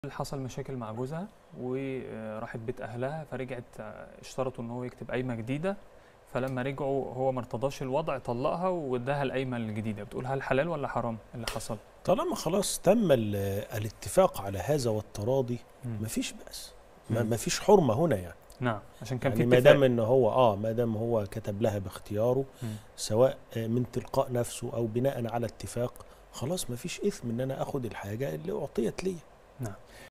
حصل مشاكل مع جوزها وراحت بيت اهلها فرجعت اشترطوا ان هو يكتب قايمه جديده فلما رجعوا هو ما ارتضاش الوضع طلقها واداها القايمه الجديده بتقول هل حلال ولا حرام اللي حصل طالما خلاص تم ال- الاتفاق على هذا والتراضي مفيش بأس ما مم. مفيش حرمه هنا يعني نعم عشان كان يعني في ما اتفاق دام ان هو اه ما دام هو كتب لها باختياره مم. سواء آه، من تلقاء نفسه او بناء على اتفاق خلاص مفيش اثم ان انا اخد الحاجه اللي اعطيت لي نعم